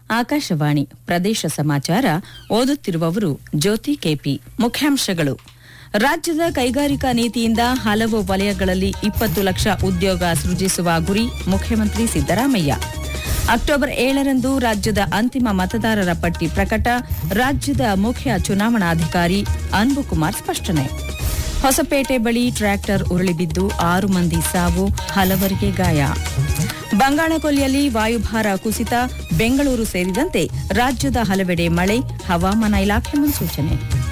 ಆಕಾಶವಾಣಿ ಪ್ರದೇಶ ಸಮಾಚಾರ ಓದುತ್ತಿರುವವರು ಜ್ಯೋತಿ ಕೆಪಿ ಮುಖ್ಯಾಂಶಗಳು ರಾಜ್ಯದ ಕೈಗಾರಿಕಾ ನೀತಿಯಿಂದ ಹಲವು ವಲಯಗಳಲ್ಲಿ ಇಪ್ಪತ್ತು ಲಕ್ಷ ಉದ್ಯೋಗ ಸೃಜಿಸುವ ಗುರಿ ಮುಖ್ಯಮಂತ್ರಿ ಸಿದ್ದರಾಮಯ್ಯ ಅಕ್ಟೋಬರ್ ಏಳರಂದು ರಾಜ್ಯದ ಅಂತಿಮ ಮತದಾರರ ಪಟ್ಟಿ ಪ್ರಕಟ ರಾಜ್ಯದ ಮುಖ್ಯ ಚುನಾವಣಾಧಿಕಾರಿ ಅನ್ಬುಕುಮಾರ್ ಸ್ಪಷ್ಟನೆ ಹೊಸಪೇಟೆ ಬಳಿ ಟ್ರ್ಯಾಕ್ಟರ್ ಉರುಳಿಬಿದ್ದು ಆರು ಮಂದಿ ಸಾವು ಹಲವರಿಗೆ ಗಾಯ ಬಂಗಾಳಕೊಲ್ಲಿಯಲ್ಲಿ ವಾಯುಭಾರ ಕುಸಿತ ಬೆಂಗಳೂರು ಸೇರಿದಂತೆ ರಾಜ್ಯದ ಹಲವೆಡೆ ಮಳೆ ಹವಾಮಾನ ಇಲಾಖೆ ಮುನ್ಸೂಚನೆ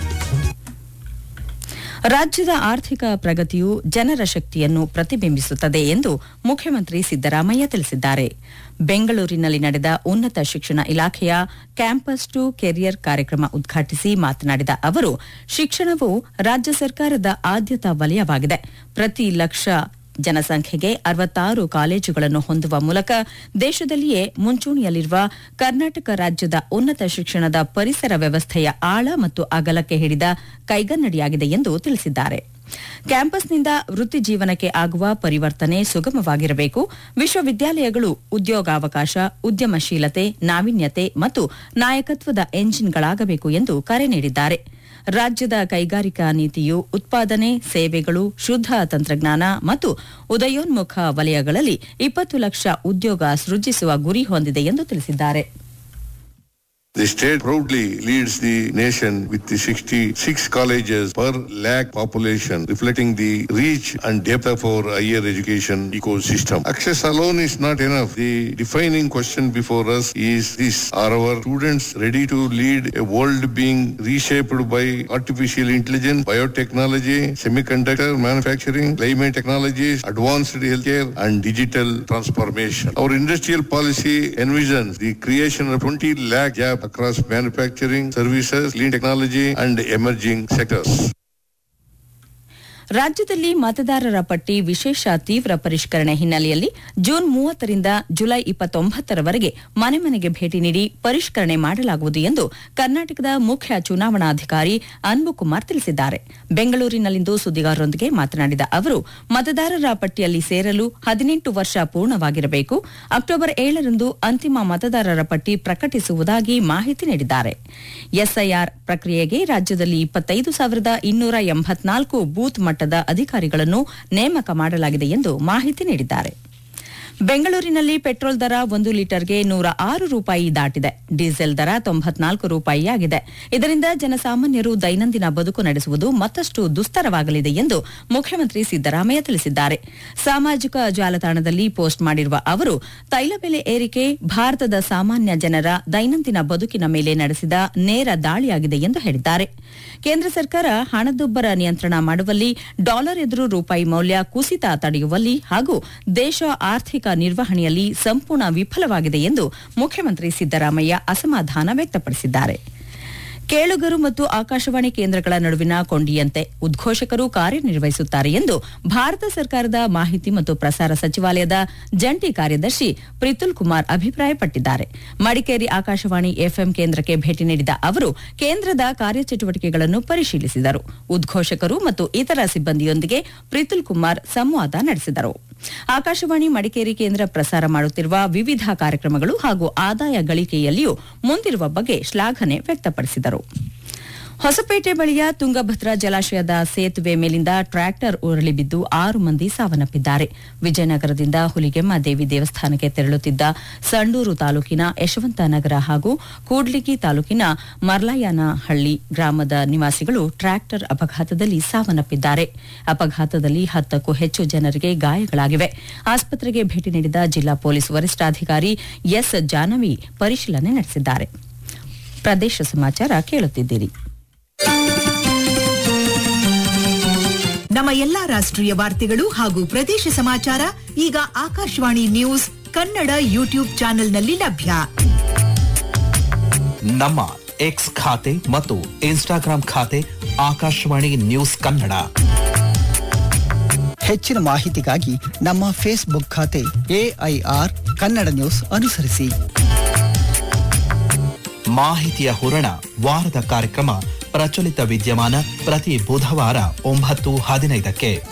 ರಾಜ್ಯದ ಆರ್ಥಿಕ ಪ್ರಗತಿಯು ಜನರ ಶಕ್ತಿಯನ್ನು ಪ್ರತಿಬಿಂಬಿಸುತ್ತದೆ ಎಂದು ಮುಖ್ಯಮಂತ್ರಿ ಸಿದ್ದರಾಮಯ್ಯ ತಿಳಿಸಿದ್ದಾರೆ ಬೆಂಗಳೂರಿನಲ್ಲಿ ನಡೆದ ಉನ್ನತ ಶಿಕ್ಷಣ ಇಲಾಖೆಯ ಕ್ಯಾಂಪಸ್ ಟು ಕೆರಿಯರ್ ಕಾರ್ಯಕ್ರಮ ಉದ್ಘಾಟಿಸಿ ಮಾತನಾಡಿದ ಅವರು ಶಿಕ್ಷಣವು ರಾಜ್ಯ ಸರ್ಕಾರದ ಆದ್ಯತಾ ವಲಯವಾಗಿದೆ ಪ್ರತಿ ಲಕ್ಷ ಜನಸಂಖ್ಯೆಗೆ ಅರವತ್ತಾರು ಕಾಲೇಜುಗಳನ್ನು ಹೊಂದುವ ಮೂಲಕ ದೇಶದಲ್ಲಿಯೇ ಮುಂಚೂಣಿಯಲ್ಲಿರುವ ಕರ್ನಾಟಕ ರಾಜ್ಯದ ಉನ್ನತ ಶಿಕ್ಷಣದ ಪರಿಸರ ವ್ಯವಸ್ಥೆಯ ಆಳ ಮತ್ತು ಅಗಲಕ್ಕೆ ಹಿಡಿದ ಕೈಗನ್ನಡಿಯಾಗಿದೆ ಎಂದು ತಿಳಿಸಿದ್ದಾರೆ ಕ್ಯಾಂಪಸ್ನಿಂದ ವೃತ್ತಿ ಜೀವನಕ್ಕೆ ಆಗುವ ಪರಿವರ್ತನೆ ಸುಗಮವಾಗಿರಬೇಕು ವಿಶ್ವವಿದ್ಯಾಲಯಗಳು ಉದ್ಯೋಗಾವಕಾಶ ಉದ್ಯಮಶೀಲತೆ ನಾವೀನ್ಯತೆ ಮತ್ತು ನಾಯಕತ್ವದ ಎಂಜಿನ್ಗಳಾಗಬೇಕು ಎಂದು ಕರೆ ನೀಡಿದ್ದಾರೆ ರಾಜ್ಯದ ಕೈಗಾರಿಕಾ ನೀತಿಯು ಉತ್ಪಾದನೆ ಸೇವೆಗಳು ಶುದ್ಧ ತಂತ್ರಜ್ಞಾನ ಮತ್ತು ಉದಯೋನ್ಮುಖ ವಲಯಗಳಲ್ಲಿ ಇಪ್ಪತ್ತು ಲಕ್ಷ ಉದ್ಯೋಗ ಸೃಜಿಸುವ ಗುರಿ ಹೊಂದಿದೆ ಎಂದು ತಿಳಿಸಿದ್ದಾರೆ The state proudly leads the nation with the 66 colleges per lakh population, reflecting the reach and depth of our higher education ecosystem. Access alone is not enough. The defining question before us is this. Are our students ready to lead a world being reshaped by artificial intelligence, biotechnology, semiconductor manufacturing, climate technologies, advanced healthcare, and digital transformation? Our industrial policy envisions the creation of 20 lakh jobs across manufacturing, services, clean technology, and emerging sectors. ರಾಜ್ಯದಲ್ಲಿ ಮತದಾರರ ಪಟ್ಟಿ ವಿಶೇಷ ತೀವ್ರ ಪರಿಷ್ಕರಣೆ ಹಿನ್ನೆಲೆಯಲ್ಲಿ June ಮೂವತ್ತರಿಂದ July ಇಪ್ಪತ್ತೊಂಬತ್ತರವರೆಗೆ ಮನೆ ಮನೆಗೆ ಭೇಟಿ ನೀಡಿ ಪರಿಷ್ಕರಣೆ ಮಾಡಲಾಗುವುದು ಎಂದು ಕರ್ನಾಟಕದ ಮುಖ್ಯ ಚುನಾವಣಾಧಿಕಾರಿ ಅನ್ಬುಕುಮಾರ್ ತಿಳಿಸಿದ್ದಾರೆ ಬೆಂಗಳೂರಿನಲ್ಲಿಂದು ಸುದ್ದಿಗಾರರೊಂದಿಗೆ ಮಾತನಾಡಿದ ಅವರು ಮತದಾರರ ಪಟ್ಟಿಯಲ್ಲಿ ಸೇರಲು ಹದಿನೆಂಟು ವರ್ಷ ಪೂರ್ಣವಾಗಿರಬೇಕು ಅಕ್ಟೋಬರ್ ಏಳರಂದು ಅಂತಿಮ ಮತದಾರರ ಪಟ್ಟಿ ಪ್ರಕಟಿಸುವುದಾಗಿ ಮಾಹಿತಿ ನೀಡಿದ್ದಾರೆ ಎಸ್ಐಆರ್ ಪ್ರಕ್ರಿಯೆಗೆ ರಾಜ್ಯದಲ್ಲಿ ಇಪ್ಪತ್ತೈದು ಸಾವಿರದ ಇನ್ನೂರ ಎಂಬತ್ನಾಲ್ಕು ಬೂತ್ ಮಟ್ಟದ ಅಧಿಕಾರಿಗಳನ್ನು ನೇಮಕ ಮಾಡಲಾಗಿದೆ ಎಂದು ಮಾಹಿತಿ ನೀಡಿದ್ದಾರೆ ಬೆಂಗಳೂರಿನಲ್ಲಿ ಪೆಟ್ರೋಲ್ ದರ ಒಂದು ಲೀಟರ್ಗೆ ನೂರ ಆರು ರೂಪಾಯಿ ದಾಟಿದೆ ಡೀಸೆಲ್ ದರ ತೊಂಬತ್ನಾಲ್ಕು ರೂಪಾಯಿಯಾಗಿದೆ ಇದರಿಂದ ಜನಸಾಮಾನ್ಯರು ದೈನಂದಿನ ಬದುಕು ನಡೆಸುವುದು ಮತ್ತಷ್ಟು ದುಸ್ತರವಾಗಲಿದೆ ಎಂದು ಮುಖ್ಯಮಂತ್ರಿ ಸಿದ್ದರಾಮಯ್ಯ ತಿಳಿಸಿದ್ದಾರೆ ಸಾಮಾಜಿಕ ಜಾಲತಾಣದಲ್ಲಿ ಪೋಸ್ಟ್ ಮಾಡಿರುವ ಅವರು ತೈಲ ಬೆಲೆ ಏರಿಕೆ ಭಾರತದ ಸಾಮಾನ್ಯ ಜನರ ದೈನಂದಿನ ಬದುಕಿನ ಮೇಲೆ ನಡೆಸಿದ ನೇರ ದಾಳಿಯಾಗಿದೆ ಎಂದು ಹೇಳಿದ್ದಾರೆ ಕೇಂದ್ರ ಸರ್ಕಾರ ಹಣದುಬ್ಬರ ನಿಯಂತ್ರಣ ಮಾಡುವಲ್ಲಿ ಡಾಲರ್ ಎದುರು ರೂಪಾಯಿ ಮೌಲ್ಯ ಕುಸಿತ ತಡೆಯುವಲ್ಲಿ ಹಾಗೂ ದೇಶ ಆರ್ಥಿಕ ನಿರ್ವಹಣೆಯಲ್ಲಿ ಸಂಪೂರ್ಣ ವಿಫಲವಾಗಿದೆ ಎಂದು ಮುಖ್ಯಮಂತ್ರಿ ಸಿದ್ದರಾಮಯ್ಯ ಅಸಮಾಧಾನ ವ್ಯಕ್ತಪಡಿಸಿದ್ದಾರೆ ಕೇಳುಗರು ಮತ್ತು ಆಕಾಶವಾಣಿ ಕೇಂದ್ರಗಳ ನಡುವಿನ ಕೊಂಡಿಯಂತೆ ಉದ್ಘೋಷಕರು ಕಾರ್ಯನಿರ್ವಹಿಸುತ್ತಾರೆ ಎಂದು ಭಾರತ ಸರ್ಕಾರದ ಮಾಹಿತಿ ಮತ್ತು ಪ್ರಸಾರ ಸಚಿವಾಲಯದ ಜಂಟಿ ಕಾರ್ಯದರ್ಶಿ ಪ್ರಿತುಲ್ ಕುಮಾರ್ ಅಭಿಪ್ರಾಯಪಟ್ಟಿದ್ದಾರೆ ಮಡಿಕೇರಿ ಆಕಾಶವಾಣಿ ಎಫ್ಎಂ ಕೇಂದ್ರಕ್ಕೆ ಭೇಟಿ ನೀಡಿದ ಅವರು ಕೇಂದ್ರದ ಕಾರ್ಯಚಟುವಟಿಕೆಗಳನ್ನು ಪರಿಶೀಲಿಸಿದರು ಉದ್ಘೋಷಕರು ಮತ್ತು ಇತರ ಸಿಬ್ಬಂದಿಯೊಂದಿಗೆ ಪ್ರಿತುಲ್ ಕುಮಾರ್ ಸಂವಾದ ನಡೆಸಿದರು ಆಕಾಶವಾಣಿ ಮಡಿಕೇರಿ ಕೇಂದ್ರ ಪ್ರಸಾರ ಮಾಡುತ್ತಿರುವ ವಿವಿಧ ಕಾರ್ಯಕ್ರಮಗಳು ಹಾಗೂ ಆದಾಯ ಗಳಿಕೆಯಲ್ಲಿಯೂ ಮುಂದಿರುವ ಬಗ್ಗೆ ಶ್ಲಾಘನೆ ವ್ಯಕ್ತಪಡಿಸಿದರು ಹೊಸಪೇಟೆ ಬಳಿಯ ತುಂಗಭದ್ರಾ ಜಲಾಶಯದ ಸೇತುವೆ ಮೇಲಿಂದ ಟ್ರ್ಯಾಕ್ಟರ್ ಉರುಳಿ ಬಿದ್ದು ಆರು ಮಂದಿ ಸಾವನ್ನಪ್ಪಿದ್ದಾರೆ ವಿಜಯನಗರದಿಂದ ಹುಲಿಗೆಮ್ಮ ದೇವಿ ದೇವಸ್ಥಾನಕ್ಕೆ ತೆರಳುತ್ತಿದ್ದ ಸಂಡೂರು ತಾಲೂಕಿನ ಯಶವಂತ ನಗರ ಹಾಗೂ ಕೂಡ್ಲಿಗಿ ತಾಲೂಕಿನ ಮರ್ಲಾಯನಹಳ್ಳಿ ಗ್ರಾಮದ ನಿವಾಸಿಗಳು ಟ್ರ್ಯಾಕ್ಟರ್ ಅಪಘಾತದಲ್ಲಿ ಸಾವನ್ನಪ್ಪಿದ್ದಾರೆ ಅಪಘಾತದಲ್ಲಿ ಹತ್ತಕ್ಕೂ ಹೆಚ್ಚು ಜನರಿಗೆ ಗಾಯಗಳಾಗಿವೆ ಆಸ್ಪತ್ರೆಗೆ ಭೇಟಿ ನೀಡಿದ ಜಿಲ್ಲಾ ಪೊಲೀಸ್ ವರಿಷ್ಠಾಧಿಕಾರಿ ಎಸ್ ಜಾನವಿ ಪರಿಶೀಲನೆ ನಡೆಸಿದ್ದಾರೆ ಪ್ರದೇಶ ಸಮಾಚಾರ ಕೇಳುತ್ತಿದ್ದೀರಿ ನಮ್ಮ ಎಲ್ಲಾ ರಾಷ್ಟ್ರೀಯ ವಾರ್ತೆಗಳು ಹಾಗೂ ಪ್ರದೇಶ ಸಮಾಚಾರ ಈಗ ಆಕಾಶವಾಣಿ ನ್ಯೂಸ್ ಕನ್ನಡ ಯೂಟ್ಯೂಬ್ ಚಾನೆಲ್ನಲ್ಲಿ ಲಭ್ಯ ನಮ್ಮ ಎಕ್ಸ್ ಖಾತೆ ಮತ್ತು ಇನ್ಸ್ಟಾಗ್ರಾಂ ಖಾತೆ ಆಕಾಶವಾಣಿ ನ್ಯೂಸ್ ಕನ್ನಡ ಹೆಚ್ಚಿನ ಮಾಹಿತಿಗಾಗಿ ನಮ್ಮ ಫೇಸ್ಬುಕ್ ಖಾತೆ ಎಐಆರ್ ಕನ್ನಡ ನ್ಯೂಸ್ ಅನುಸರಿಸಿ ಮಾಹಿತಿಯ ಹೂರಣ ವಾರದ ಕಾರ್ಯಕ್ರಮ ಪ್ರಚಲಿತ ವಿದ್ಯಮಾನ ಪ್ರತಿ ಬುಧವಾರ ಒಂಬತ್ತು ಹದಿನೈದಕ್ಕೆ